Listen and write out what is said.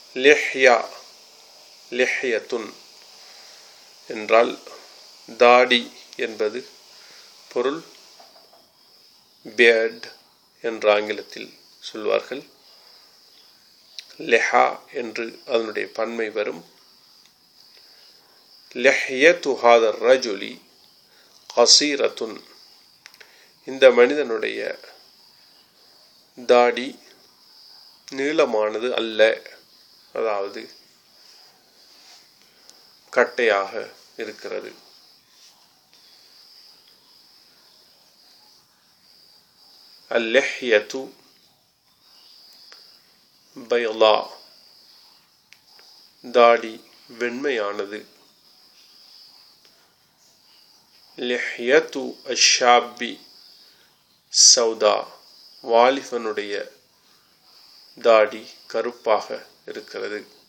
லெஹ்யா லெஹ்யத்துன் என்றால் தாடி என்பது பொருள் பேட் என்ற ஆங்கிலத்தில் சொல்வார்கள் லெஹா என்று அதனுடைய பன்மை வரும் லெஹ்யத்து ஹாதர் ரஜுலி கசீரத்துன் இந்த மனிதனுடைய தாடி நீளமானது அல்ல அதாவது கட்டையாக இருக்கிறது அல்லெஹ்யத்து பைலா தாடி வெண்மையானது லெஹ்யத்து அஷாபி சௌதா வாலிபனுடைய தாடி கருப்பாக இருக்கிறது